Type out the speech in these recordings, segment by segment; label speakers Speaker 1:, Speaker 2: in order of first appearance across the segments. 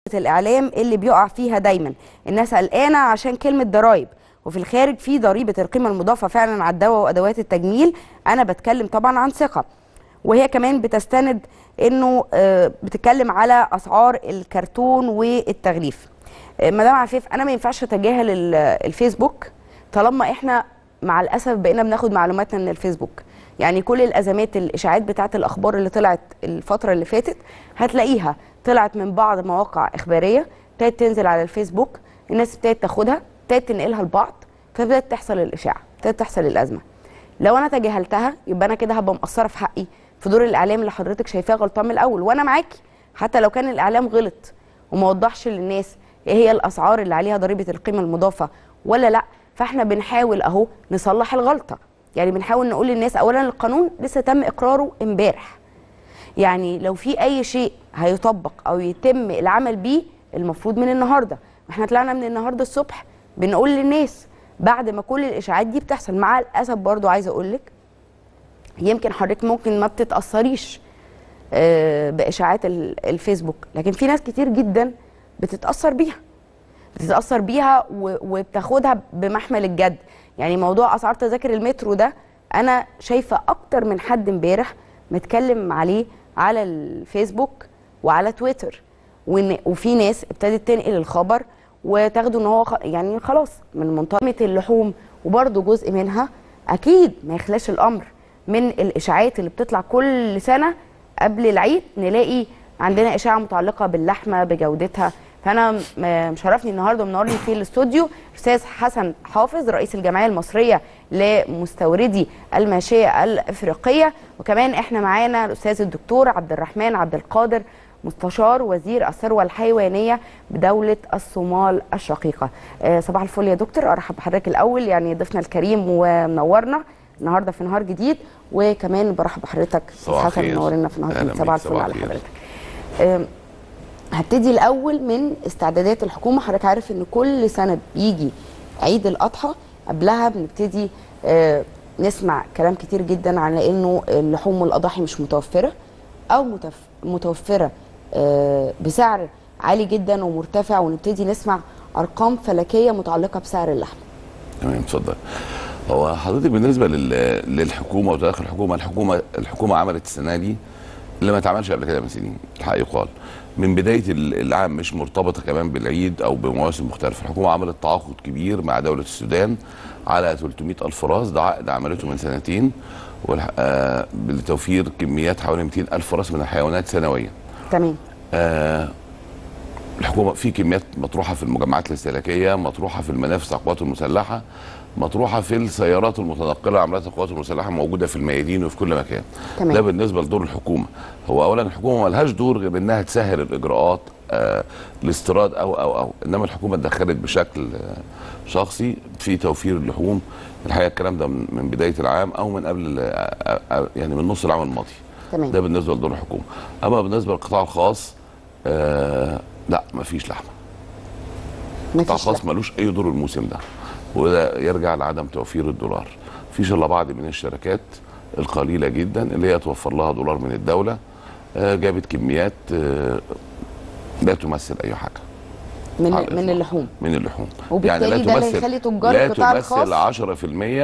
Speaker 1: الاعلام اللي بيقع فيها دايما الناس قلقانه عشان كلمه ضرايب وفي الخارج في ضريبه القيمه المضافه فعلا على الدواء وادوات التجميل انا بتكلم طبعا عن ثقه وهي كمان بتستند انه آه، بتتكلم على اسعار الكرتون والتغليف آه، مدام عفيف انا ما ينفعش اتجاهل ال- الفيسبوك طالما احنا مع الاسف بقينا بناخد معلوماتنا من الفيسبوك يعني كل الازمات الاشاعات بتاعت الاخبار اللي طلعت الفتره اللي فاتت هتلاقيها طلعت من بعض مواقع اخباريه ابتدت تنزل على الفيسبوك الناس ابتدت تاخدها ابتدت تنقلها لبعض فبدات تحصل الاشاعه ابتدت تحصل الازمه لو انا تجاهلتها يبقى انا كده هبقى مقصره في حقي في دور الاعلام اللي حضرتك شايفاه غلطان من الاول وانا معاكي حتى لو كان الاعلام غلط وما وضحش للناس ايه هي الاسعار اللي عليها ضريبه القيمه المضافه ولا لا فاحنا بنحاول اهو نصلح الغلطه يعني بنحاول نقول للناس اولا القانون لسه تم اقراره امبارح يعني لو في اي شيء هيطبق او يتم العمل بيه المفروض من النهارده احنا طلعنا من النهارده الصبح بنقول للناس بعد ما كل الاشاعات دي بتحصل مع الاسف برضو عايزه اقول لك يمكن حضرتك ممكن ما بتتاثريش آه، باشاعات ال- الفيسبوك لكن في ناس كتير جدا بتتاثر بيها بتتاثر بيها و- وبتاخدها بمحمل الجد يعني موضوع اسعار تذاكر المترو ده انا شايفه اكتر من حد امبارح متكلم عليه على الفيسبوك وعلى تويتر وإن وفي ناس ابتدت تنقل الخبر وتاخده ان هو خ- يعني خلاص من منطقه اللحوم وبرده جزء منها اكيد ما يخلاش الامر من الاشاعات اللي بتطلع كل سنه قبل العيد نلاقي عندنا اشاعه متعلقه باللحمه بجودتها فانا م- مشرفني النهارده ومنورني في الاستوديو استاذ حسن حافظ رئيس الجمعيه المصريه لمستوردي الماشيه الافريقيه وكمان احنا معانا الاستاذ الدكتور عبد الرحمن عبد القادر مستشار وزير الثروه الحيوانيه بدوله الصومال الشقيقه آه، صباح الفل يا دكتور ارحب بحضرتك الاول يعني ضيفنا الكريم ومنورنا النهارده في نهار جديد وكمان برحب بحضرتك استاذ
Speaker 2: صباح
Speaker 1: حسن
Speaker 2: الخير.
Speaker 1: منورنا في نهار
Speaker 2: أهلا
Speaker 1: جديد
Speaker 2: بيك،
Speaker 1: صباح الفل
Speaker 2: صباح
Speaker 1: على
Speaker 2: الخير.
Speaker 1: حضرتك آم، هبتدي الاول من استعدادات الحكومه حضرتك عارف ان كل سنه بيجي عيد الاضحى قبلها بنبتدي آه، نسمع كلام كتير جدا على انه اللحوم والاضاحي مش متوفره او متف- متوفره آه، بسعر عالي جدا ومرتفع ونبتدي نسمع ارقام فلكيه متعلقه بسعر اللحم
Speaker 2: تمام اتفضل هو حضرتك بالنسبه لل... للحكومه وتاريخ الحكومه الحكومه الحكومه عملت السنه دي اللي ما اتعملش قبل كده من سنين الحق يقال من بدايه ال- العام مش مرتبطه كمان بالعيد او بمواسم مختلفه الحكومه عملت تعاقد كبير مع دوله السودان على 300 الف راس ده عقد عملته من سنتين والح... آه لتوفير كميات حوالي 200 الف راس من الحيوانات سنويا
Speaker 1: تمام
Speaker 2: آه الحكومه في كميات مطروحه في المجمعات الاستهلاكيه مطروحه في المنافس على القوات المسلحه مطروحه في السيارات المتنقله عمليات القوات المسلحه موجوده في الميادين وفي كل مكان
Speaker 1: تمام.
Speaker 2: ده بالنسبه لدور الحكومه هو اولا الحكومه ملهاش دور غير انها تسهل الاجراءات آه الاستيراد او او او انما الحكومه اتدخلت بشكل آه شخصي في توفير اللحوم الحقيقه الكلام ده من, من بدايه العام او من قبل آه آه يعني من نص العام الماضي
Speaker 1: تمام
Speaker 2: ده بالنسبه لدور الحكومه اما بالنسبه للقطاع الخاص آه لا مفيش لحمه القطاع
Speaker 1: مفيش
Speaker 2: الخاص ملوش اي دور الموسم ده وده يرجع لعدم توفير الدولار مفيش الا بعض من الشركات القليله جدا اللي هي توفر لها دولار من الدوله آه جابت كميات آه لا تمثل اي حاجه
Speaker 1: من
Speaker 2: على
Speaker 1: من
Speaker 2: الإطلاق.
Speaker 1: اللحوم
Speaker 2: من اللحوم
Speaker 1: وبالتالي ده اللي هيخلي تجار
Speaker 2: لا
Speaker 1: القطاع
Speaker 2: تمثل
Speaker 1: الخاص
Speaker 2: 10%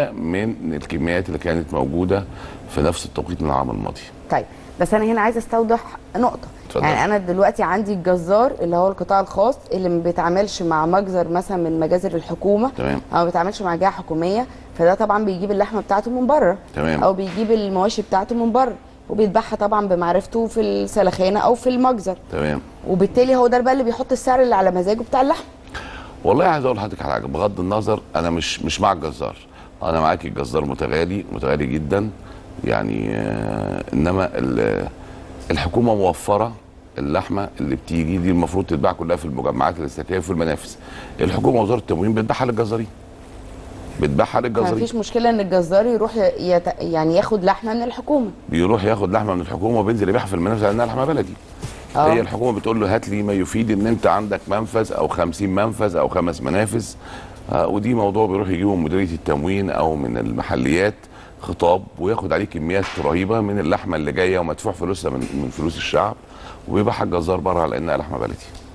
Speaker 2: من الكميات اللي كانت موجوده في نفس التوقيت من العام الماضي
Speaker 1: طيب بس انا هنا عايزه استوضح نقطه
Speaker 2: اتفضل.
Speaker 1: يعني انا دلوقتي عندي الجزار اللي هو القطاع الخاص اللي ما بيتعاملش مع مجزر مثلا من مجازر الحكومه
Speaker 2: تمام
Speaker 1: او ما بيتعاملش مع جهه حكوميه فده طبعا بيجيب اللحمه بتاعته من بره
Speaker 2: تمام
Speaker 1: او بيجيب المواشي بتاعته من بره وبيذبحها طبعا بمعرفته في السلخانه او في المجزر
Speaker 2: تمام
Speaker 1: وبالتالي هو ده بقى اللي بيحط السعر اللي على مزاجه بتاع اللحم
Speaker 2: والله عايز اقول لحضرتك على حاجه بغض النظر انا مش مش مع الجزار انا معاك الجزار متغالي متغالي جدا يعني آه انما ال- الحكومه موفره اللحمه اللي بتيجي دي المفروض تتباع كلها في المجمعات الاستهلاكيه وفي المنافس الحكومه وزاره التموين بتبيعها للجزارين بتبيعها
Speaker 1: ما
Speaker 2: للجزارين
Speaker 1: فيش مشكله ان الجزار يروح ي- يت... يعني ياخد لحمه من الحكومه
Speaker 2: بيروح ياخد لحمه من الحكومه وبينزل يبيعها في المنافس لانها لحمه بلدي
Speaker 1: اه
Speaker 2: هي الحكومه بتقول له هات لي ما يفيد ان انت عندك منفذ او 50 منفذ او خمس منافذ آه ودي موضوع بيروح يجيبه من مديريه التموين او من المحليات خطاب وياخد عليه كميات رهيبه من اللحمه اللي جايه ومدفوع فلوسها من من فلوس الشعب ويبيعها الجزار بره على انها لحمه بلدي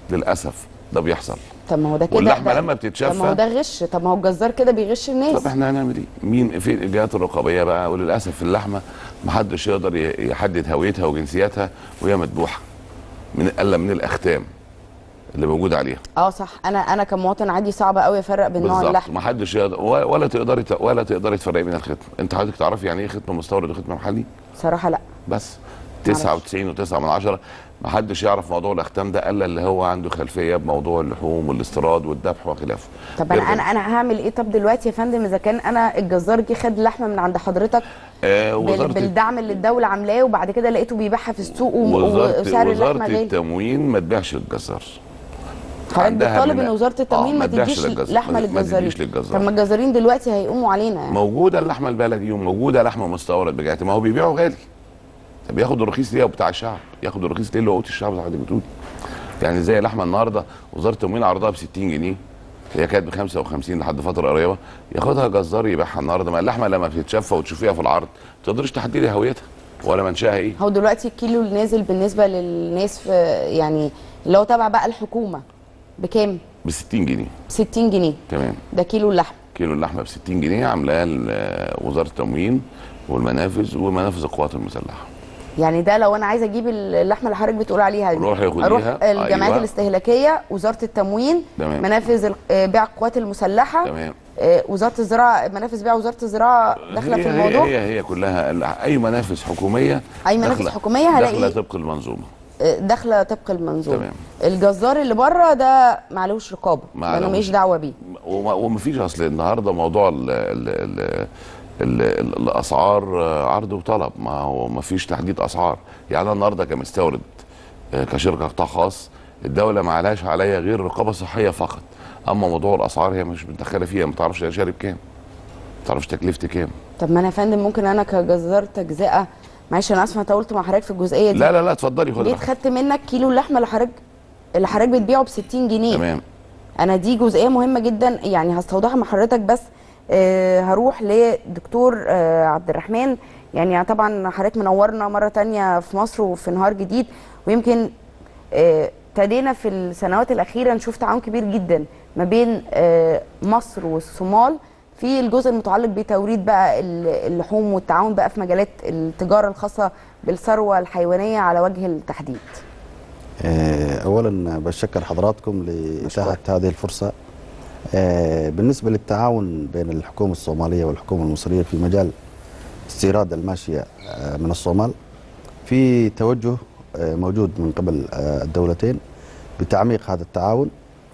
Speaker 2: للاسف ده بيحصل
Speaker 1: طب ما هو ده كده
Speaker 2: واللحمة
Speaker 1: ده-
Speaker 2: لما
Speaker 1: طب ما هو
Speaker 2: بتتشفى
Speaker 1: ده غش طب ما هو الجزار كده بيغش الناس
Speaker 2: طب احنا هنعمل ايه؟ مين في الجهات الرقابيه بقى وللاسف اللحمه محدش يقدر ي- يحدد هويتها وجنسيتها وهي مذبوحه من الا من الاختام اللي موجود عليها
Speaker 1: اه صح انا انا كمواطن عادي صعب قوي افرق بين نوع
Speaker 2: بالظبط
Speaker 1: اللحم
Speaker 2: محدش يقدر و- ولا تقدري ت- ولا تقدري تفرقي بين الختم انت حضرتك تعرفي يعني ايه ختم مستورد وختم محلي
Speaker 1: صراحه لا
Speaker 2: بس
Speaker 1: معرفش.
Speaker 2: 99 و9 من عشرة محدش يعرف موضوع الاختام ده الا اللي هو عنده خلفيه بموضوع اللحوم والاستيراد والذبح وخلافه
Speaker 1: طب
Speaker 2: غير
Speaker 1: انا انا
Speaker 2: كده.
Speaker 1: انا هعمل ايه طب دلوقتي يا فندم اذا كان انا الجزار جه خد لحمه من عند حضرتك
Speaker 2: آه
Speaker 1: بال-
Speaker 2: وزاره
Speaker 1: بالدعم اللي الدوله عاملاه وبعد كده لقيته بيبيعها في السوق و-
Speaker 2: وزاره
Speaker 1: وسعر اللحمه
Speaker 2: وزاره
Speaker 1: غالي
Speaker 2: التموين ما تبيعش للجزار
Speaker 1: حضرتك
Speaker 2: عندها
Speaker 1: بتطالب
Speaker 2: من-
Speaker 1: ان وزاره التموين
Speaker 2: آه،
Speaker 1: ما
Speaker 2: ما تبيعش
Speaker 1: تديش
Speaker 2: للجزار.
Speaker 1: لحمه
Speaker 2: ما- ما
Speaker 1: للجزارين
Speaker 2: تديش للجزار.
Speaker 1: طب ما الجزارين دلوقتي هيقوموا علينا يعني
Speaker 2: موجوده اللحمه البلدي وموجوده لحمه مستورد بجد ما هو بيبيعوا غالي طب بياخد الرخيص ليه بتاع الشعب ياخد الرخيص ليه اللي هو قوت الشعب زي ما حضرتك بتقول يعني زي اللحمه النهارده وزاره التموين عرضها ب 60 جنيه هي كانت ب 55 لحد فتره قريبه ياخدها جزار يبيعها النهارده ما اللحمه لما بتتشفى وتشوفيها في العرض ما تقدرش تحددي هويتها ولا منشاها ايه
Speaker 1: هو دلوقتي الكيلو اللي نازل بالنسبه للناس في يعني اللي هو تبع بقى الحكومه بكام؟
Speaker 2: ب 60 جنيه
Speaker 1: 60 جنيه
Speaker 2: تمام
Speaker 1: ده كيلو اللحم
Speaker 2: كيلو اللحمه ب 60 جنيه عاملاها ال- وزاره التموين والمنافذ ومنافذ القوات المسلحه
Speaker 1: يعني ده لو انا عايزه اجيب اللحمه اللي حضرتك بتقول عليها دي
Speaker 2: روحي خديها.
Speaker 1: اروح الجمعيات
Speaker 2: أيوة.
Speaker 1: الاستهلاكيه وزاره التموين
Speaker 2: تمام.
Speaker 1: منافذ ال- آه، بيع القوات المسلحه
Speaker 2: تمام
Speaker 1: آه، وزاره الزراعه منافذ بيع وزاره الزراعه داخله
Speaker 2: هي
Speaker 1: في الموضوع
Speaker 2: هي هي, هي كلها ال- اي منافذ حكوميه
Speaker 1: أي منافذ
Speaker 2: داخلة-
Speaker 1: حكومية هلاقي-
Speaker 2: داخله طبق المنظومه
Speaker 1: آه، داخله طبق المنظومه
Speaker 2: تمام.
Speaker 1: الجزار اللي بره ده معلوش رقابه
Speaker 2: ما
Speaker 1: انا
Speaker 2: عليهوش.
Speaker 1: ماليش دعوه بيه
Speaker 2: وما- ومفيش اصل النهارده موضوع ال ال ال ال ال الاسعار آه، عرض وطلب ما هو ما فيش تحديد اسعار يعني انا النهارده كمستورد آه، كشركه قطاع خاص الدوله ما عليهاش عليا غير رقابه صحيه فقط اما موضوع الاسعار هي مش متدخله فيها ما تعرفش انا شارب كام ما تعرفش تكلفتي كام
Speaker 1: طب ما انا يا فندم ممكن انا كجزار تجزئه معلش انا اسفه طولت مع حضرتك في الجزئيه دي
Speaker 2: لا لا لا اتفضلي خد
Speaker 1: جيت
Speaker 2: راحتك.
Speaker 1: خدت منك كيلو اللحمه اللي حضرتك اللي حضرتك بتبيعه ب 60 جنيه
Speaker 2: تمام
Speaker 1: انا دي جزئيه مهمه جدا يعني هستوضحها مع حضرتك بس آه هروح لدكتور آه عبد الرحمن يعني طبعا حضرتك منورنا مره تانية في مصر وفي نهار جديد ويمكن آه، ابتدينا في السنوات الاخيره نشوف تعاون كبير جدا ما بين آه، مصر والصومال في الجزء المتعلق بتوريد بقى ال- اللحوم والتعاون بقى في مجالات التجاره الخاصه بالثروه الحيوانيه على وجه التحديد
Speaker 3: آه، اولا بشكر حضراتكم لاتاحه هذه الفرصه آه، بالنسبه للتعاون بين الحكومه الصوماليه والحكومه المصريه في مجال استيراد الماشيه آه، من الصومال في توجه آه، موجود من قبل آه، الدولتين بتعميق هذا التعاون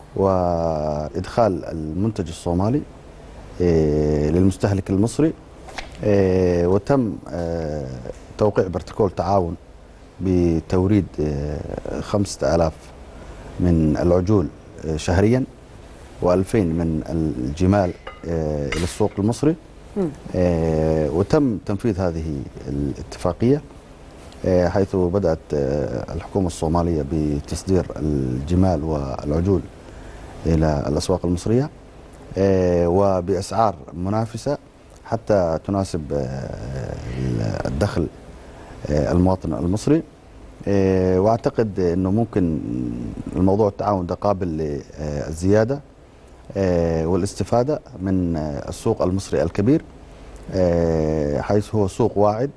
Speaker 3: وادخال المنتج الصومالي آه، للمستهلك المصري آه، وتم آه، توقيع بروتوكول تعاون بتوريد آه، خمسة آلاف من العجول آه، شهريا وألفين من الجمال آه، إلى السوق المصري آه، وتم تنفيذ هذه الاتفاقية آه، حيث بدأت آه، الحكومة الصومالية بتصدير الجمال والعجول إلى الأسواق المصرية آه، وبأسعار منافسة حتى تناسب آه، الدخل آه، المواطن المصري آه، واعتقد انه ممكن الموضوع التعاون ده قابل للزياده آه، والاستفاده من آه، السوق المصري الكبير آه، حيث هو سوق واعد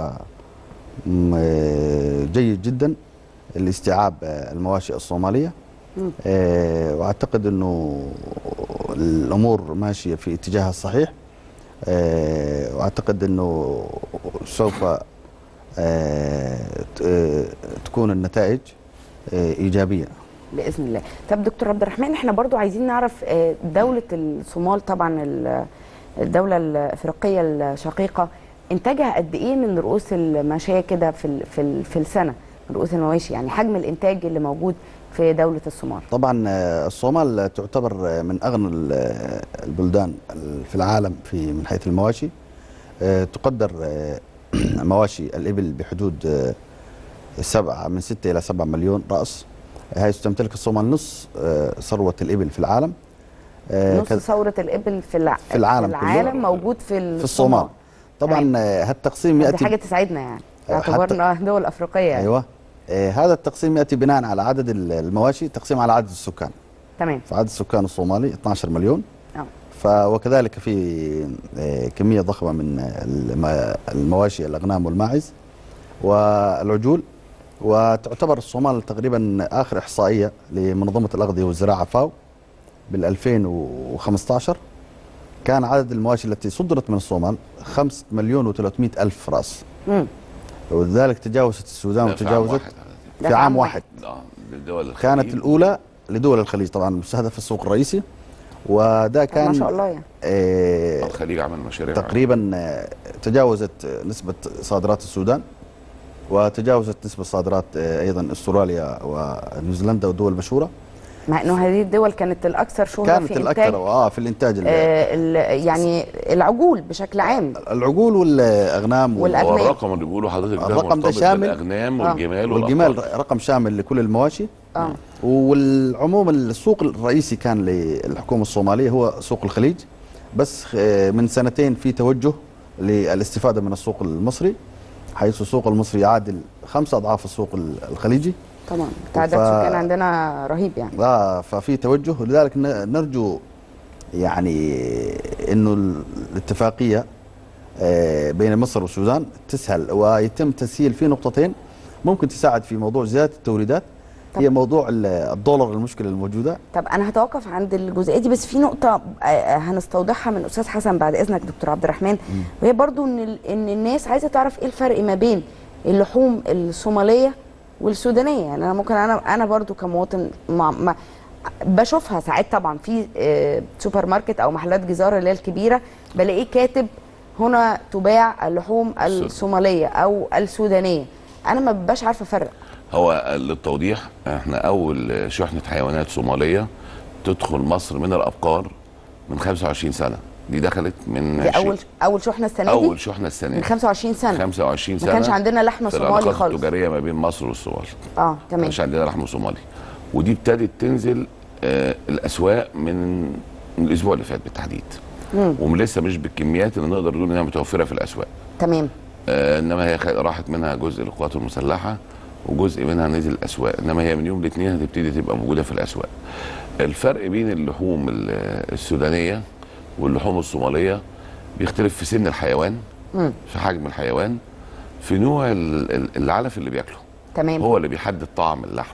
Speaker 3: وجيد جدا لاستيعاب آه، المواشي الصوماليه آه، واعتقد انه الامور ماشيه في اتجاهها الصحيح آه، واعتقد انه سوف آه، ت- آه، تكون النتائج آه، ايجابيه
Speaker 1: باذن الله طب دكتور عبد الرحمن احنا برضو عايزين نعرف آه، دوله الصومال طبعا ال- الدوله الافريقيه الشقيقه انتاجها قد ايه من رؤوس الماشيه كده في ال- في ال- في السنه من رؤوس المواشي يعني حجم الانتاج اللي موجود في دوله الصومال
Speaker 3: طبعا آه، الصومال تعتبر آه، من اغنى ال- آه، البلدان ال- في العالم في من حيث المواشي آه، تقدر آه، مواشي الابل بحدود آه، سبعة من ستة إلى سبعة مليون رأس حيث تمتلك الصومال نص آه، ثروة الإبل في العالم آه،
Speaker 1: نص
Speaker 3: كذ-
Speaker 1: ثوره الابل في الع...
Speaker 3: في العالم
Speaker 1: في
Speaker 3: كله.
Speaker 1: العالم موجود في
Speaker 3: في الصومال طبعا آه، هالتقسيم
Speaker 1: دي
Speaker 3: يأتي
Speaker 1: حاجه تسعدنا يعني
Speaker 3: حتى-
Speaker 1: اعتبرنا دول افريقيه يعني.
Speaker 3: ايوه آه، هذا التقسيم ياتي بناء على عدد ال- المواشي تقسيم على عدد السكان
Speaker 1: تمام
Speaker 3: فعدد السكان الصومالي 12 مليون
Speaker 1: اه
Speaker 3: ف وكذلك في آه، كميه ضخمه من الم- المواشي الاغنام والماعز والعجول وتعتبر الصومال تقريبا اخر احصائيه لمنظمه الاغذيه والزراعه فاو بال 2015 كان عدد المواشي التي صدرت من الصومال 5 مليون و300 الف راس
Speaker 1: مم.
Speaker 3: ولذلك تجاوزت السودان
Speaker 2: ده في عام
Speaker 3: وتجاوزت
Speaker 2: واحد.
Speaker 3: في عام واحد
Speaker 2: اه للدول
Speaker 3: كانت
Speaker 2: الخليج.
Speaker 3: الاولى لدول الخليج طبعا مستهدف السوق الرئيسي وده
Speaker 1: طب
Speaker 3: كان
Speaker 1: ما شاء الله يعني
Speaker 3: آه،
Speaker 2: الخليج عمل مشاريع
Speaker 3: تقريبا آه، تجاوزت آه، نسبة صادرات السودان وتجاوزت نسبة صادرات آه، أيضا أستراليا ونيوزيلندا والدول المشهورة
Speaker 1: مع انه هذه الدول كانت الاكثر شهره
Speaker 3: كانت
Speaker 1: في
Speaker 3: الأكثر
Speaker 1: انتاج
Speaker 3: آه في الإنتاج ال-
Speaker 1: آه ال- يعني العجول بشكل عام
Speaker 3: العجول والأغنام وال-
Speaker 1: والأغنام.
Speaker 2: هو
Speaker 1: أغنام.
Speaker 2: الرقم اللي بيقولوا حضرتك ده
Speaker 3: الرقم ده
Speaker 2: مرتبط
Speaker 3: شامل.
Speaker 2: بالاغنام
Speaker 1: آه.
Speaker 2: والجمال
Speaker 3: والجمال
Speaker 2: والأبقار.
Speaker 3: رقم شامل لكل المواشي
Speaker 1: اه
Speaker 3: والعموم السوق الرئيسي كان للحكومة الصومالية هو سوق الخليج بس آه، من سنتين في توجه للاستفادة من السوق المصري حيث السوق المصري يعادل خمسة أضعاف السوق الخليجي
Speaker 1: طبعا تعداد
Speaker 3: ف-
Speaker 1: سكان عندنا رهيب يعني
Speaker 3: لا ففي توجه لذلك ن- نرجو يعني انه الاتفاقيه آه، بين مصر والسودان تسهل ويتم تسهيل في نقطتين ممكن تساعد في موضوع زياده التوريدات
Speaker 1: طب.
Speaker 3: هي موضوع ال- الدولار المشكله الموجوده
Speaker 1: طب انا هتوقف عند الجزئيه دي بس في نقطه آه، آه، هنستوضحها من استاذ حسن بعد اذنك دكتور عبد الرحمن وهي برضو ان ال- ان الناس عايزه تعرف ايه الفرق ما بين اللحوم الصوماليه والسودانيه يعني انا ممكن انا انا برضو كمواطن مع مع بشوفها ساعات طبعا في آه، سوبر ماركت او محلات جزاره اللي هي الكبيره بلاقيه كاتب هنا تباع اللحوم الصوماليه او السودانيه انا ما ببقاش عارفه افرق
Speaker 2: هو للتوضيح احنا اول شحنه حيوانات صوماليه تدخل مصر من الابقار من 25 سنه دي دخلت من
Speaker 1: دي
Speaker 2: 20
Speaker 1: اول اول شحنه السنه دي
Speaker 2: اول شحنه السنه
Speaker 1: من
Speaker 2: دي
Speaker 1: 25 سنه
Speaker 2: 25
Speaker 1: ما
Speaker 2: سنه
Speaker 1: كانش عندنا لحمه
Speaker 2: في
Speaker 1: صومالي
Speaker 2: العلاقات
Speaker 1: خالص
Speaker 2: التجاريه ما بين مصر والصومال
Speaker 1: اه
Speaker 2: ما
Speaker 1: تمام
Speaker 2: كانش عندنا لحم صومالي ودي ابتدت تنزل آه الاسواق من من الاسبوع اللي فات بالتحديد
Speaker 1: مم.
Speaker 2: ولسه مش بالكميات اللي نقدر نقول انها متوفره في الاسواق
Speaker 1: تمام
Speaker 2: آه انما هي خ- راحت منها جزء للقوات المسلحه وجزء منها نزل الاسواق انما هي من يوم الاثنين هتبتدي تبقى موجوده في الاسواق الفرق بين اللحوم ال- السودانيه واللحوم الصوماليه بيختلف في سن الحيوان
Speaker 1: مم.
Speaker 2: في حجم الحيوان في نوع ال- ال- العلف اللي بياكله
Speaker 1: تمام
Speaker 2: هو اللي بيحدد طعم اللحم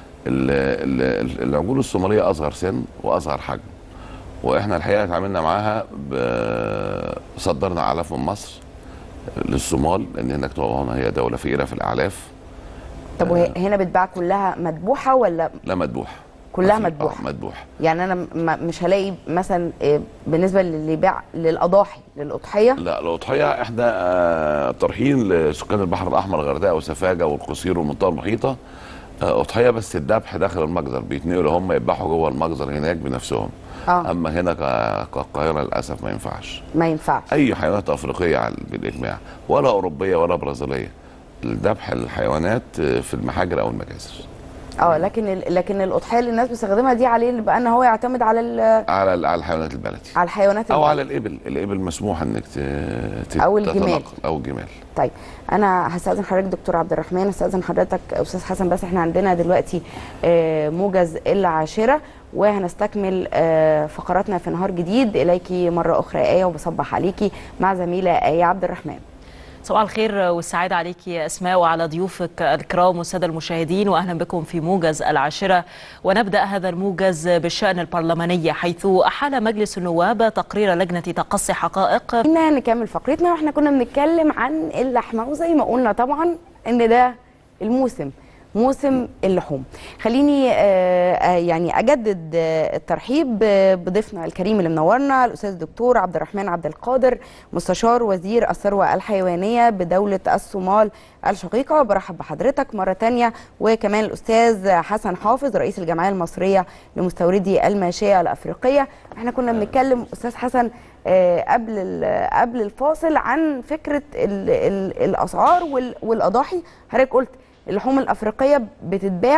Speaker 2: ال- ال- العجول الصوماليه اصغر سن واصغر حجم واحنا الحقيقه اتعاملنا معاها ب- صدرنا اعلاف من مصر للصومال لان هناك طبعا هي دوله فقيره في الاعلاف
Speaker 1: طب وهي هنا بتباع كلها مذبوحه ولا
Speaker 2: لا مذبوح
Speaker 1: كلها
Speaker 2: ما في-
Speaker 1: مذبوحة.
Speaker 2: آه مذبوح
Speaker 1: يعني انا م- مش هلاقي مثلا آه، بالنسبه للي بيع للاضاحي للاضحيه
Speaker 2: لا الاضحيه احنا آه، طرحين لسكان البحر الاحمر الغردقه وسفاجه والقصير والمنطقه المحيطه آه، اضحيه بس الذبح داخل المجزر بيتنقلوا هم يذبحوا جوه المجزر هناك بنفسهم
Speaker 1: اه
Speaker 2: اما هنا ك- كالقاهره للاسف ما ينفعش
Speaker 1: ما ينفعش
Speaker 2: اي حيوانات افريقيه على بالاجماع ولا اوروبيه ولا برازيليه الذبح الحيوانات آه، في المحاجر او المجازر
Speaker 1: اه لكن ال- لكن الاضحيه اللي الناس بتستخدمها دي عليه اللي بقى ان هو يعتمد على ال-
Speaker 2: على ال- على الحيوانات البلدي
Speaker 1: على الحيوانات
Speaker 2: او
Speaker 1: البلد.
Speaker 2: على الابل الابل مسموح انك ت- ت-
Speaker 1: أو الجمال.
Speaker 2: تتنقل. او الجمال
Speaker 1: طيب انا هستاذن حضرتك دكتور عبد الرحمن هستاذن حضرتك استاذ حسن بس احنا عندنا دلوقتي آه، موجز العاشره وهنستكمل آه، فقراتنا في نهار جديد اليكي مره اخرى ايه وبصبح عليكي مع زميله ايه عبد الرحمن
Speaker 4: صباح الخير والسعادة عليك يا أسماء وعلى ضيوفك الكرام والسادة المشاهدين وأهلا بكم في موجز العاشرة ونبدأ هذا الموجز بالشأن البرلماني حيث أحال مجلس النواب تقرير لجنة تقصي حقائق
Speaker 1: خلينا نكمل فقرتنا واحنا كنا بنتكلم عن اللحمه وزي ما قلنا طبعا ان ده الموسم موسم اللحوم خليني آه، آه، يعني اجدد آه، الترحيب آه، بضيفنا الكريم اللي منورنا الاستاذ الدكتور عبد الرحمن عبد القادر مستشار وزير الثروه الحيوانيه بدوله الصومال الشقيقه برحب بحضرتك مره تانية وكمان الاستاذ حسن حافظ رئيس الجمعيه المصريه لمستوردي الماشيه الافريقيه احنا كنا بنتكلم استاذ حسن آه، قبل ال- قبل الفاصل عن فكره ال ال الاسعار وال- والاضاحي حضرتك قلت اللحوم الافريقيه بتتباع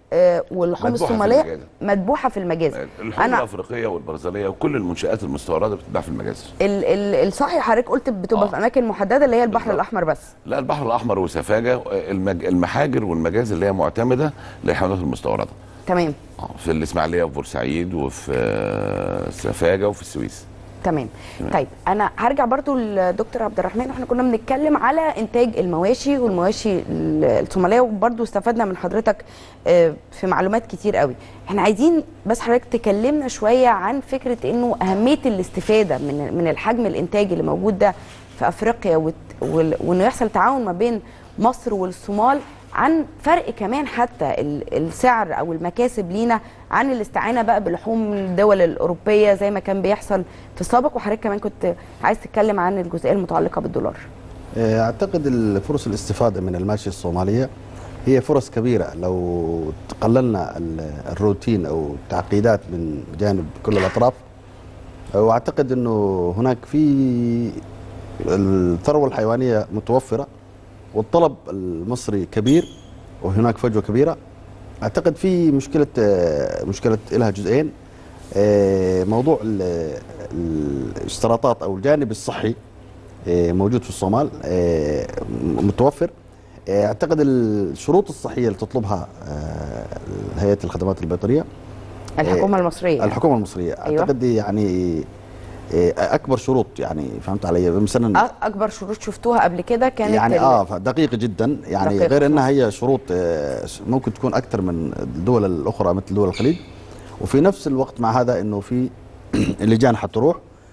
Speaker 1: آه، واللحوم
Speaker 2: مذبوحة في
Speaker 1: الصوماليه
Speaker 2: المجازر.
Speaker 1: مذبوحه في المجازر
Speaker 2: اللحوم
Speaker 1: انا
Speaker 2: الافريقيه والبرازيليه وكل المنشات المستورده بتتباع في المجازر
Speaker 1: ال- ال- الصحي حضرتك قلت بتبقى
Speaker 2: آه.
Speaker 1: في اماكن محدده اللي هي البحر
Speaker 2: بالظبط.
Speaker 1: الاحمر بس
Speaker 2: لا البحر الاحمر وسفاجه المج... المحاجر والمجازر اللي هي معتمده للحيوانات المستورده
Speaker 1: تمام
Speaker 2: آه، في الاسماعيليه وفي بورسعيد وفي آه، سفاجه وفي السويس
Speaker 1: تمام
Speaker 2: تمام.
Speaker 1: طيب انا هرجع برضو لدكتور عبد الرحمن واحنا كنا بنتكلم على انتاج المواشي والمواشي ال- الصوماليه وبرضو استفدنا من حضرتك آه، في معلومات كتير قوي احنا عايزين بس حضرتك تكلمنا شويه عن فكره انه اهميه الاستفاده من من الحجم الانتاجي اللي موجود ده في افريقيا وت- وال- وانه يحصل تعاون ما بين مصر والصومال عن فرق كمان حتى ال- السعر او المكاسب لينا عن الاستعانه بقى بلحوم الدول الاوروبيه زي ما كان بيحصل في السابق وحضرتك كمان كنت عايز تتكلم عن الجزئيه المتعلقه بالدولار
Speaker 3: آه، اعتقد الفرص الاستفاده من الماشيه الصوماليه هي فرص كبيره لو تقللنا ال- الروتين او التعقيدات من جانب كل الاطراف واعتقد انه هناك في الثروه الحيوانيه متوفره والطلب المصري كبير وهناك فجوه كبيره اعتقد في مشكله آه، مشكله لها جزئين آه، موضوع ال- الاشتراطات او الجانب الصحي آه، موجود في الصومال آه، م- متوفر آه، اعتقد الشروط الصحيه اللي تطلبها آه، هيئه الخدمات البيطريه
Speaker 1: الحكومه المصريه يعني.
Speaker 3: الحكومه المصريه
Speaker 1: أيوة.
Speaker 3: اعتقد دي يعني آه، اكبر شروط يعني فهمت علي مثلا
Speaker 1: أ- اكبر شروط شفتوها قبل كده كانت
Speaker 3: يعني
Speaker 1: ال-
Speaker 3: اه دقيقه جدا يعني
Speaker 1: دقيقة.
Speaker 3: غير انها هي شروط آه، ممكن تكون اكثر من الدول الاخرى مثل دول الخليج وفي نفس الوقت مع هذا انه في لجان حتروح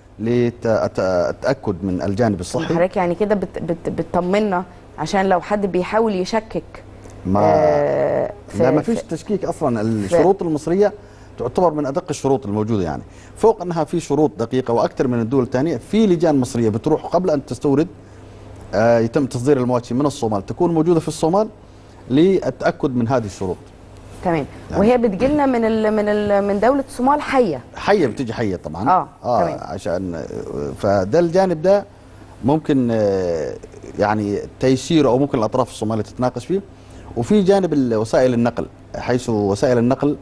Speaker 3: للتاكد من الجانب الصحي
Speaker 1: حضرتك يعني كده بت بت بتطمنا عشان لو حد بيحاول يشكك
Speaker 3: ما
Speaker 1: آه،
Speaker 3: لا ما
Speaker 1: في-
Speaker 3: فيش تشكيك اصلا الشروط المصريه تعتبر من ادق الشروط الموجوده يعني فوق انها في شروط دقيقه واكثر من الدول الثانيه في لجان مصريه بتروح قبل ان تستورد آه يتم تصدير المواشي من الصومال تكون موجوده في الصومال للتاكد من هذه الشروط
Speaker 1: تمام
Speaker 3: يعني-
Speaker 1: وهي بتجيلنا من ال من ال من دوله الصومال حيه
Speaker 3: حيه بتيجي حيه طبعا
Speaker 1: آه،
Speaker 3: اه
Speaker 1: تمام.
Speaker 3: عشان آه، فده الجانب ده ممكن آه، يعني تيسيره او ممكن الاطراف الصوماليه تتناقش فيه وفي جانب ال- وسائل النقل حيث وسائل النقل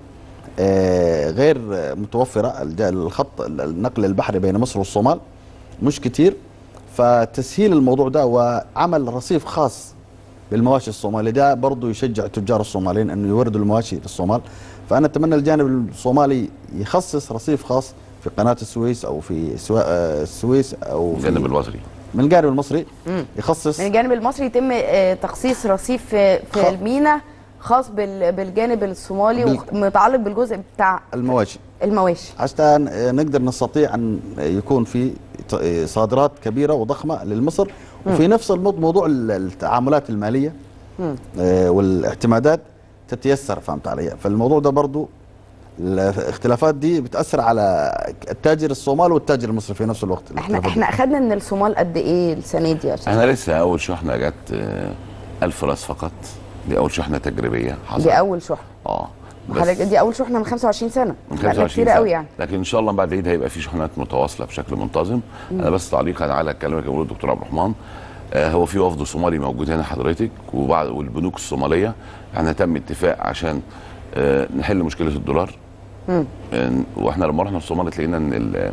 Speaker 3: آه، غير آه، متوفره الج- الخط النقل البحري بين مصر والصومال مش كتير فتسهيل الموضوع ده وعمل رصيف خاص بالمواشي الصومالي ده برضه يشجع التجار الصوماليين انه يوردوا المواشي للصومال فانا اتمنى الجانب الصومالي يخصص رصيف خاص في قناه السويس او في سوا- آه، السويس او في
Speaker 2: الجانب المصري
Speaker 3: من الجانب المصري يخصص
Speaker 1: من الجانب المصري يتم آه، تخصيص رصيف في, في
Speaker 3: خ-
Speaker 1: المينا خاص بال- بالجانب الصومالي
Speaker 3: بال-
Speaker 1: ومتعلق بالجزء بتاع
Speaker 3: المواشي
Speaker 1: المواشي
Speaker 3: حتى نقدر نستطيع ان يكون في ت- صادرات كبيره وضخمه لمصر وفي نفس الوقت موضوع ال- التعاملات الماليه آه، والاعتمادات تتيسر فهمت علي فالموضوع ده برضو الاختلافات دي بتاثر على التاجر الصومالي والتاجر المصري في نفس الوقت
Speaker 1: احنا
Speaker 3: الاختلافات
Speaker 1: احنا اخدنا من الصومال قد ايه السنه دي يا استاذ
Speaker 2: احنا لسه اول شحنه جت آه، 1000 راس فقط دي اول شحنه تجريبيه حصلت
Speaker 1: دي اول شحنه
Speaker 2: اه بس
Speaker 1: حضرتك دي اول شحنه من 25 سنه
Speaker 2: من
Speaker 1: بقالنا
Speaker 2: 25
Speaker 1: كتير
Speaker 2: سنة.
Speaker 1: قوي يعني
Speaker 2: لكن ان شاء الله بعد العيد هيبقى في شحنات متواصله بشكل منتظم انا بس تعليقا على الكلام اللي بيقوله الدكتور عبد الرحمن آه هو في وفد صومالي موجود هنا حضرتك وبعض والبنوك الصوماليه احنا تم اتفاق عشان آه نحل مشكله الدولار آه واحنا لما رحنا الصومال لقينا ان ال-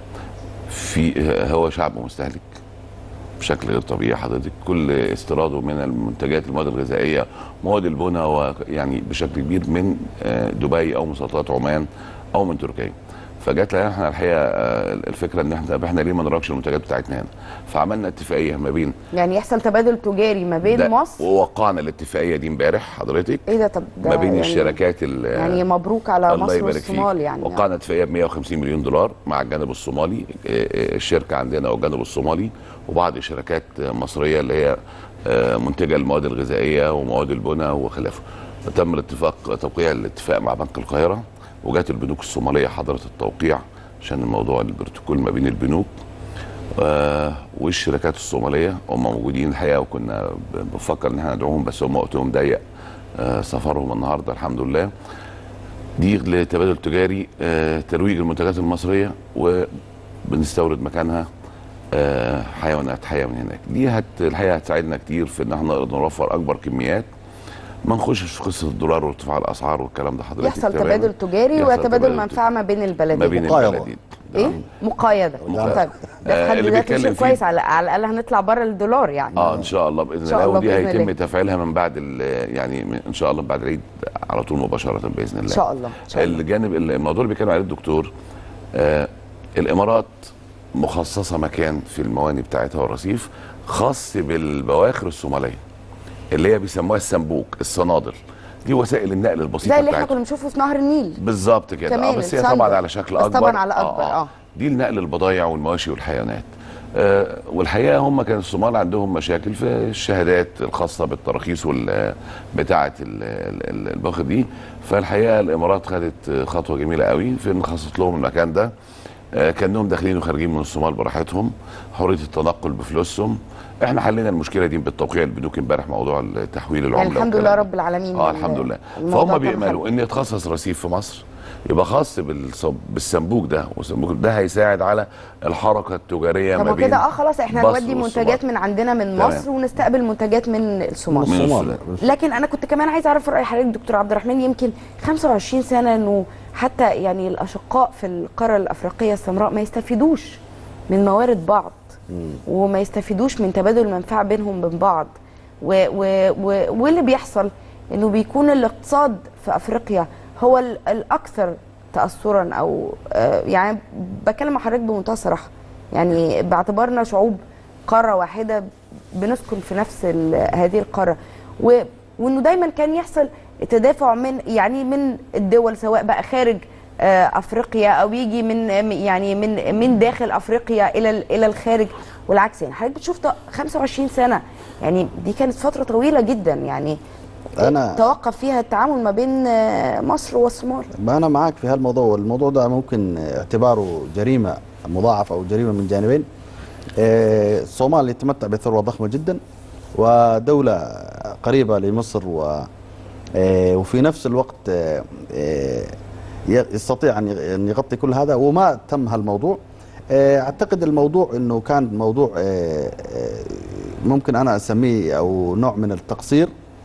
Speaker 2: في هو شعب مستهلك بشكل غير طبيعي حضرتك كل استيراده من المنتجات المواد الغذائيه مواد البناء ويعني بشكل كبير من آه، دبي او من سلطنه عمان او من تركيا فجات لنا احنا الحقيقه آه، الفكره ان احنا طب احنا ليه ما نراكش المنتجات بتاعتنا هنا فعملنا اتفاقيه ما بين
Speaker 1: يعني يحصل تبادل تجاري ما بين
Speaker 2: ده-
Speaker 1: مصر
Speaker 2: ووقعنا الاتفاقيه دي امبارح حضرتك
Speaker 1: ايه ده طب ده
Speaker 2: ما بين
Speaker 1: يعني
Speaker 2: الشركات ال-
Speaker 1: يعني مبروك على
Speaker 2: الله
Speaker 1: مصر
Speaker 2: يبارك
Speaker 1: والصومال
Speaker 2: فيك.
Speaker 1: يعني
Speaker 2: وقعنا اتفاقيه ب 150 مليون دولار مع الجانب الصومالي آه، آه، الشركه عندنا والجانب الصومالي وبعض الشركات آه، مصريه اللي هي آه، منتجه المواد الغذائيه ومواد البناء وخلافه تم الاتفاق توقيع الاتفاق مع بنك القاهره وجات البنوك الصوماليه حضرت التوقيع عشان الموضوع البروتوكول ما بين البنوك آه، والشركات الصوماليه هم موجودين الحقيقه وكنا ب- بنفكر ان احنا ندعوهم بس هم وقتهم ضيق آه، سفرهم النهارده الحمد لله دي لتبادل تجاري آه، ترويج المنتجات المصريه وبنستورد مكانها آه، حيوانات حيه من هناك دي هت الحقيقه هتساعدنا كتير في ان احنا نقدر نوفر اكبر كميات ما نخشش في قصه الدولار وارتفاع الاسعار والكلام ده حضرتك
Speaker 1: يحصل
Speaker 2: تمام.
Speaker 1: تبادل تجاري
Speaker 2: يحصل
Speaker 1: وتبادل
Speaker 2: تبادل
Speaker 1: منفعه ما بين البلدين
Speaker 2: ما بين
Speaker 3: مقايضة.
Speaker 2: البلدين
Speaker 1: ايه مقايضه
Speaker 2: مقايضة.
Speaker 1: طيب ده
Speaker 2: آه،
Speaker 1: في حد
Speaker 2: اللي
Speaker 1: ذاته
Speaker 2: بيتكلم
Speaker 1: شيء
Speaker 2: فيه-
Speaker 1: كويس على على الاقل هنطلع بره الدولار يعني
Speaker 2: اه ان شاء الله باذن
Speaker 1: إن شاء
Speaker 2: الله
Speaker 1: الله
Speaker 2: ودي
Speaker 1: بإذن
Speaker 2: هيتم
Speaker 1: الله.
Speaker 2: تفعيلها من بعد ال- يعني من- ان شاء الله بعد العيد على طول مباشره باذن الله
Speaker 1: ان شاء الله ان شاء الله
Speaker 2: الجانب الموضوع اللي بيتكلم عليه الدكتور آه الامارات مخصصه مكان في المواني بتاعتها والرصيف خاص بالبواخر الصوماليه اللي هي بيسموها السنبوك الصنادل دي وسائل النقل البسيطه
Speaker 1: زي اللي احنا
Speaker 2: بتاعتها
Speaker 1: كنا بنشوفه في نهر النيل
Speaker 2: بالظبط كده
Speaker 1: كمان
Speaker 2: اه بس هي
Speaker 1: الصندوق.
Speaker 2: طبعا على شكل
Speaker 1: بس
Speaker 2: اكبر
Speaker 1: طبعاً على أكبر، آه.
Speaker 2: دي لنقل البضائع والمواشي والحيوانات آه والحقيقه هم كان الصومال عندهم مشاكل في الشهادات الخاصه بالتراخيص وال بتاعه ال- ال- ال- الباخر دي فالحقيقه الامارات خدت خطوه جميله قوي في ان خصصت لهم المكان ده آه، كانهم داخلين وخارجين من الصومال براحتهم حريه التنقل بفلوسهم احنا حلينا المشكله دي بالتوقيع البنوك امبارح موضوع تحويل العمله
Speaker 1: يعني الحمد
Speaker 2: والكلام
Speaker 1: لله
Speaker 2: ده.
Speaker 1: رب العالمين
Speaker 2: اه
Speaker 1: ال-
Speaker 2: الحمد لله
Speaker 1: الموضوع
Speaker 2: فهم
Speaker 1: كان
Speaker 2: بيأملوا
Speaker 1: خير.
Speaker 2: ان يتخصص رصيف في مصر يبقى خاص بالصب... بالصنبوك ده والصنبوك ده هيساعد على الحركه التجاريه
Speaker 1: طب
Speaker 2: ما
Speaker 1: ما
Speaker 2: بين
Speaker 1: كده اه خلاص احنا
Speaker 2: مصر
Speaker 1: هنودي
Speaker 2: والصومال.
Speaker 1: منتجات من عندنا من
Speaker 2: تمام.
Speaker 1: مصر ونستقبل منتجات من الصومال
Speaker 2: من
Speaker 3: الصومال.
Speaker 2: السودان.
Speaker 1: لكن انا كنت كمان عايز اعرف راي حضرتك دكتور عبد الرحمن يمكن 25 سنه انه حتى يعني الاشقاء في القاره الافريقيه السمراء ما يستفيدوش من موارد بعض وما يستفيدوش من تبادل المنفعه بينهم وبين بعض و و و واللي بيحصل انه بيكون الاقتصاد في افريقيا هو ال- الاكثر تاثرا او آه، يعني بكلم مع حضرتك بمنتهى الصراحه يعني باعتبارنا شعوب قاره واحده بنسكن في نفس ال- هذه القاره و وانه دايما كان يحصل تدافع من يعني من الدول سواء بقى خارج آه، افريقيا او يجي من يعني من من داخل افريقيا الى ال- الى الخارج والعكس يعني حضرتك بتشوف ط- 25 سنه يعني دي كانت فتره طويله جدا يعني
Speaker 3: أنا-
Speaker 1: توقف فيها التعامل ما بين آه، مصر والصومال
Speaker 3: ما أنا معك في هالموضوع والموضوع ده ممكن اعتباره جريمة مضاعفة أو جريمة من جانبين آه، الصومال يتمتع بثروة ضخمة جدا ودولة قريبة لمصر و آه، وفي نفس الوقت آه، آه، يستطيع أن يغ- أن يغطي كل هذا وما تم هالموضوع آه، أعتقد الموضوع أنه كان موضوع آه، آه، ممكن أنا أسميه أو نوع من التقصير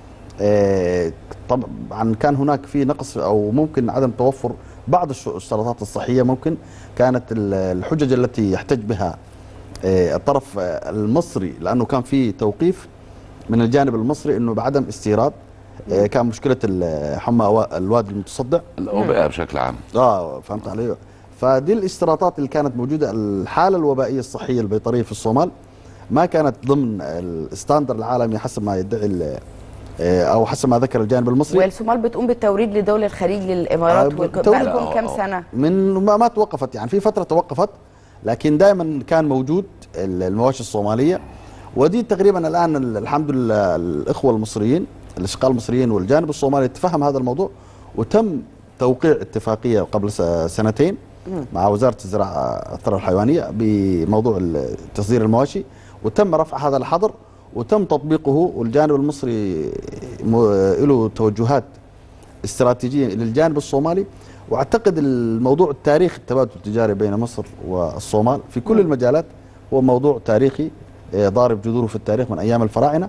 Speaker 3: آه، طبعا كان هناك في نقص او ممكن عدم توفر بعض الش- الشرطات الصحيه ممكن كانت ال- الحجج التي يحتج بها آه، الطرف آه، المصري لانه كان في توقيف من الجانب المصري انه بعدم استيراد آه، كان مشكله ال- حمى وا- الوادي المتصدع
Speaker 2: الاوبئه بشكل عام
Speaker 3: اه فهمت علي فدي الاشتراطات اللي كانت موجوده الحاله الوبائيه الصحيه البيطريه في الصومال ما كانت ضمن الستاندر العالمي حسب ما يدعي ال- آه، او حسب ما ذكر الجانب المصري
Speaker 1: والصومال بتقوم بالتوريد لدول الخليج للامارات
Speaker 3: آه،
Speaker 1: وك-
Speaker 3: بالتوريد.
Speaker 1: بقالهم
Speaker 2: آه،
Speaker 1: كام
Speaker 2: آه.
Speaker 1: سنه
Speaker 3: من ما, ما توقفت يعني في فتره توقفت لكن دائما كان موجود ال- المواشي الصوماليه ودي تقريبا الان ال- الحمد لله الاخوه المصريين الاشقاء المصريين والجانب الصومالي تفهم هذا الموضوع وتم توقيع اتفاقيه قبل س- سنتين مع وزاره الزراعه الثروه الحيوانيه بموضوع ال- تصدير المواشي وتم رفع هذا الحظر وتم تطبيقه والجانب المصري م- له توجهات استراتيجيه للجانب الصومالي واعتقد الموضوع التاريخي التبادل التجاري بين مصر والصومال في كل المجالات هو موضوع تاريخي آه، ضارب جذوره في التاريخ من ايام الفراعنه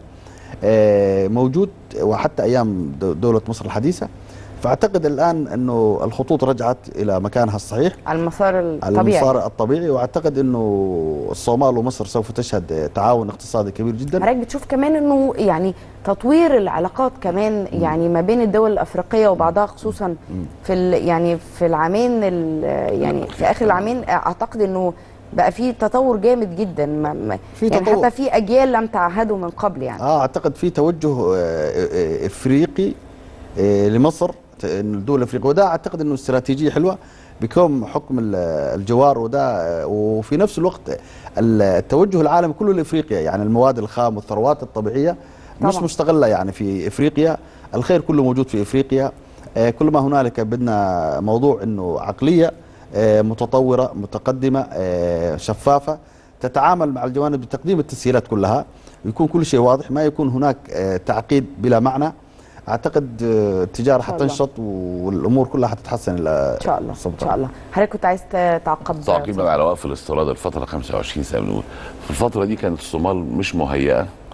Speaker 3: آه، موجود وحتى ايام دو- دوله مصر الحديثه فاعتقد الان انه الخطوط رجعت الى مكانها الصحيح
Speaker 1: على المسار
Speaker 3: على
Speaker 1: الطبيعي
Speaker 3: المسار الطبيعي واعتقد انه الصومال ومصر سوف تشهد آه، تعاون اقتصادي كبير جدا
Speaker 1: حضرتك بتشوف كمان انه يعني تطوير العلاقات كمان يعني ما بين الدول الافريقيه وبعضها خصوصا في ال- يعني في العامين ال- يعني في اخر العامين اعتقد انه بقى في تطور جامد جدا ما ما
Speaker 3: في
Speaker 1: يعني
Speaker 3: تطور.
Speaker 1: حتى في اجيال لم تعهدوا من قبل يعني
Speaker 3: اه اعتقد في توجه آه، آه، افريقي آه، لمصر ت- إن الدول الافريقيه وده اعتقد انه استراتيجيه حلوه بكون حكم ال- الجوار وده آه، وفي نفس الوقت ال- التوجه العالمي كله لافريقيا يعني المواد الخام والثروات الطبيعيه مش
Speaker 1: طبعاً.
Speaker 3: مستغله يعني في افريقيا الخير كله موجود في افريقيا آه، كل ما هنالك بدنا موضوع انه عقليه آه، متطوره متقدمه آه، شفافه تتعامل مع الجوانب بتقديم التسهيلات كلها يكون كل شيء واضح ما يكون هناك آه، تعقيد بلا معنى اعتقد آه، التجاره
Speaker 1: شاء الله.
Speaker 3: حتنشط والامور كلها حتتحسن الى
Speaker 1: ان شاء الله ان شاء الله حضرتك كنت عايز ت- تعقب
Speaker 2: تعقيبا على وقف الاستيراد الفتره 25 سنه بنقول في الفتره دي كانت الصومال مش مهيئه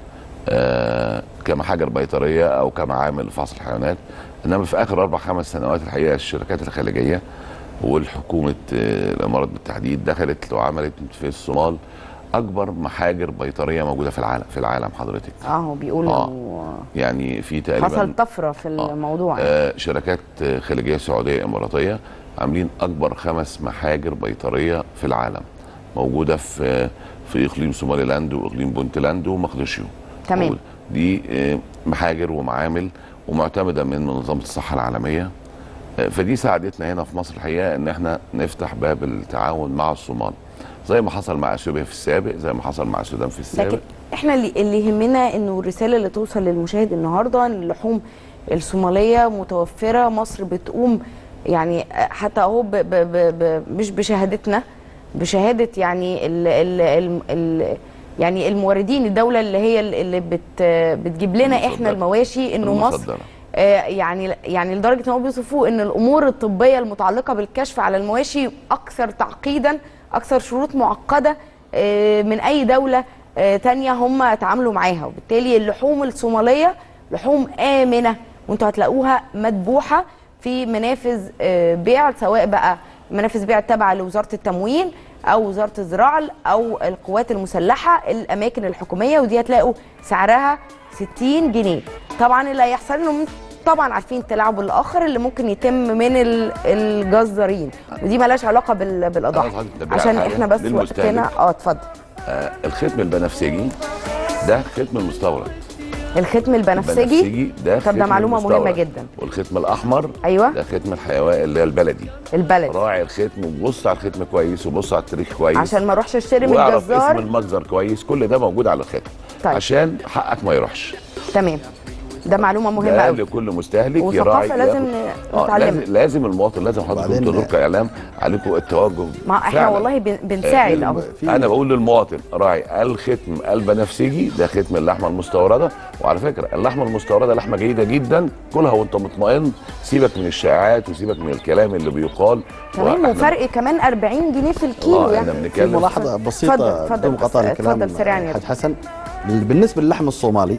Speaker 2: آه كمحاجر بيطريه او كمعامل فحص الحيوانات انما في اخر اربع خمس سنوات الحقيقه الشركات الخليجيه والحكومه آه الامارات بالتحديد دخلت وعملت في الصومال اكبر محاجر بيطريه موجوده في العالم في العالم حضرتك
Speaker 1: اه هو بيقول
Speaker 2: آه.
Speaker 1: انه
Speaker 2: يعني في تقريبا
Speaker 1: حصل طفره في الموضوع يعني.
Speaker 2: آه شركات آه، خليجيه سعوديه اماراتيه عاملين اكبر خمس محاجر بيطريه في العالم موجوده في في اقليم سومالي لاند واقليم بونتلاند ومقدشيو
Speaker 1: تمام.
Speaker 2: موجودة. دي آه، محاجر ومعامل ومعتمده من منظمه الصحه العالميه آه، فدي ساعدتنا هنا في مصر الحقيقه ان احنا نفتح باب التعاون مع الصومال زي ما حصل مع اثيوبيا في السابق زي ما حصل مع السودان في السابق
Speaker 1: لكن احنا اللي, اللي يهمنا انه الرساله اللي توصل للمشاهد النهارده ان اللحوم الصوماليه متوفره مصر بتقوم يعني حتى اهو ب ب ب ب مش بشهادتنا بشهاده يعني ال ال ال ال يعني الموردين الدوله اللي هي اللي بت بتجيب لنا احنا
Speaker 2: المصدرة.
Speaker 1: المواشي انه مصر
Speaker 2: المصدرة.
Speaker 1: آه، يعني يعني لدرجه ان هم بيوصفوه ان الامور الطبيه المتعلقه بالكشف على المواشي اكثر تعقيدا اكثر شروط معقده آه، من اي دوله آه، تانية هم اتعاملوا معاها وبالتالي اللحوم الصوماليه لحوم امنه وانتوا هتلاقوها مذبوحه في منافذ آه، بيع سواء بقى منافذ بيع تابعه لوزاره التموين او وزاره الزراعه او القوات المسلحه الاماكن الحكوميه ودي هتلاقوا سعرها 60 جنيه طبعا اللي هيحصل انهم طبعا عارفين التلاعب الاخر اللي ممكن يتم من ال- الجزارين ودي مالهاش علاقه بال- بالاضاحي
Speaker 2: أنا هدي تبرير
Speaker 1: عشان
Speaker 2: حاجة
Speaker 1: احنا بس
Speaker 2: للمستهلك.
Speaker 1: وقتنا اه اتفضل
Speaker 2: آه الختم البنفسجي ده ختم المستورد
Speaker 1: الختم البنفسجي
Speaker 2: البنفسجي ده
Speaker 1: طب ده
Speaker 2: ختم
Speaker 1: معلومه
Speaker 2: المستورد.
Speaker 1: مهمه جدا
Speaker 2: والختم الاحمر
Speaker 1: ايوه
Speaker 2: ده ختم الحيوان اللي هي البلدي
Speaker 1: البلد
Speaker 2: راعي الختم وبص على الختم كويس وبص على التاريخ كويس
Speaker 1: عشان ما اروحش اشتري من
Speaker 2: واعرف اسم
Speaker 1: الجزار
Speaker 2: المتجر كويس كل ده موجود على الختم
Speaker 1: طيب.
Speaker 2: عشان حقك ما يروحش
Speaker 1: تمام ده معلومه مهمه
Speaker 2: ده
Speaker 1: قوي
Speaker 2: لكل مستهلك
Speaker 1: وثقافة
Speaker 2: يراعي
Speaker 1: لازم
Speaker 2: ياخد- آه
Speaker 1: نتعلمها.
Speaker 2: لازم, لازم المواطن لازم حضرتك
Speaker 3: وبعدين-
Speaker 2: دكتور كاعلام عليكم التوجه
Speaker 1: ما احنا
Speaker 2: فعلاً.
Speaker 1: والله بن- بنساعد
Speaker 2: آه،
Speaker 1: اهو
Speaker 3: في-
Speaker 2: انا بقول للمواطن راعي الختم البنفسجي ده ختم اللحمه المستورده وعلى فكره اللحمه المستورده لحمه جيده جدا كلها وانت مطمئن سيبك من الشائعات وسيبك من الكلام اللي بيقال
Speaker 1: تمام
Speaker 2: وإحنا-
Speaker 1: وفرق كمان 40 جنيه في الكيلو
Speaker 2: آه،
Speaker 1: يعني
Speaker 2: احنا
Speaker 3: في
Speaker 2: بنتكلم
Speaker 3: ملاحظه
Speaker 1: اتفضل،
Speaker 3: بسيطه
Speaker 1: اتفضل
Speaker 3: بدون
Speaker 1: بس،
Speaker 3: قطع الكلام
Speaker 1: اتفضل سريعاً يا
Speaker 3: حاج حسن بالنسبه للحم الصومالي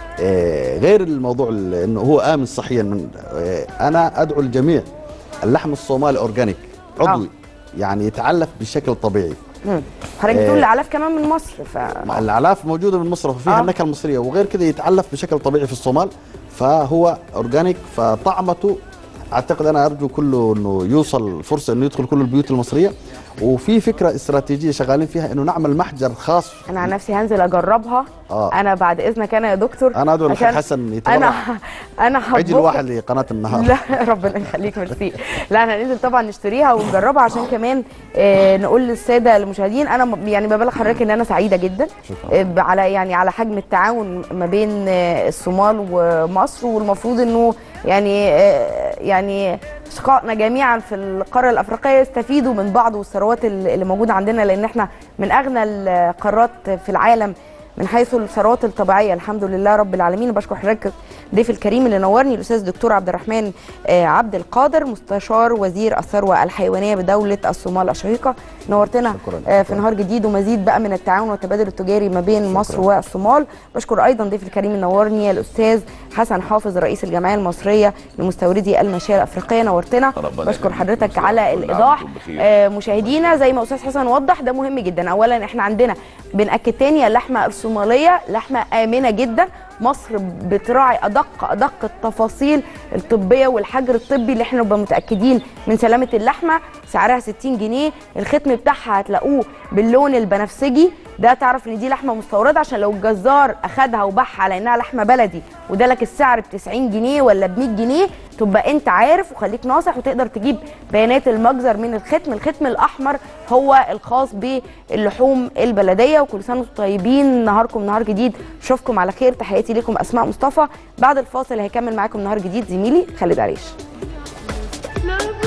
Speaker 3: آه، غير الموضوع ال- انه هو امن صحيا من آه، انا ادعو الجميع اللحم الصومالي اورجانيك عضوي يعني يتعلف بشكل طبيعي
Speaker 1: مم. حضرتك
Speaker 3: آه.
Speaker 1: بتقول الاعلاف كمان من مصر ف
Speaker 3: الاعلاف موجوده من مصر وفيها
Speaker 1: آه.
Speaker 3: النكهه المصريه وغير كده يتعلف بشكل طبيعي في الصومال فهو اورجانيك فطعمته اعتقد انا ارجو كله انه يوصل فرصه انه يدخل كل البيوت المصريه وفي فكره استراتيجيه شغالين فيها انه نعمل محجر خاص
Speaker 1: انا عن نفسي هنزل اجربها
Speaker 3: آه.
Speaker 1: انا بعد اذنك انا يا دكتور
Speaker 3: انا ادعو
Speaker 1: عشان
Speaker 3: الحاج حسن يتبرع
Speaker 1: انا انا
Speaker 3: عجل
Speaker 1: هطبخ-
Speaker 3: واحد لقناه النهار
Speaker 1: لا ربنا يخليك ميرسي لا احنا هننزل طبعا نشتريها ونجربها عشان كمان آه نقول للساده المشاهدين انا م- يعني ببلغ حضرتك ان انا سعيده جدا آه ب- على يعني على حجم التعاون ما بين آه الصومال ومصر والمفروض انه يعني آه يعني اشقائنا جميعا في القاره الافريقيه يستفيدوا من بعض والثروات ال- اللي موجوده عندنا لان احنا من اغنى القارات في العالم من حيث الثروات الطبيعيه الحمد لله رب العالمين بشكر حضرتك ضيف الكريم اللي نورني الاستاذ الدكتور عبد الرحمن آه، عبد القادر مستشار وزير الثروه الحيوانيه بدوله الصومال الشقيقه نورتنا
Speaker 3: شكراً.
Speaker 1: آه، في نهار جديد ومزيد بقى من التعاون والتبادل التجاري ما بين مصر والصومال بشكر ايضا ضيف الكريم اللي نورني الاستاذ حسن حافظ رئيس الجمعيه المصريه لمستوردي الماشيه الافريقيه نورتنا
Speaker 2: ربنا
Speaker 1: بشكر
Speaker 2: يخليك.
Speaker 1: حضرتك على
Speaker 2: كل عام
Speaker 1: الايضاح
Speaker 2: وانتم بخير.
Speaker 1: آه، مشاهدينا زي ما استاذ حسن وضح ده مهم جدا اولا احنا عندنا بنأكد تاني اللحمه الصوماليه لحمه امنه جدا مصر بتراعي ادق ادق التفاصيل الطبيه والحجر الطبي اللي احنا نبقى متاكدين من سلامه اللحمه سعرها 60 جنيه الختم بتاعها هتلاقوه باللون البنفسجي ده تعرف ان دي لحمه مستورده عشان لو الجزار اخدها وباعها على انها لحمه بلدي وادالك السعر ب 90 جنيه ولا ب 100 جنيه تبقى انت عارف وخليك ناصح وتقدر تجيب بيانات المجزر من الختم الختم الاحمر هو الخاص باللحوم البلديه وكل سنه وانتم طيبين نهاركم نهار جديد اشوفكم على خير تحياتي لكم اسماء مصطفى بعد الفاصل هيكمل معاكم نهار جديد زميلي خالد عريش
Speaker 5: Love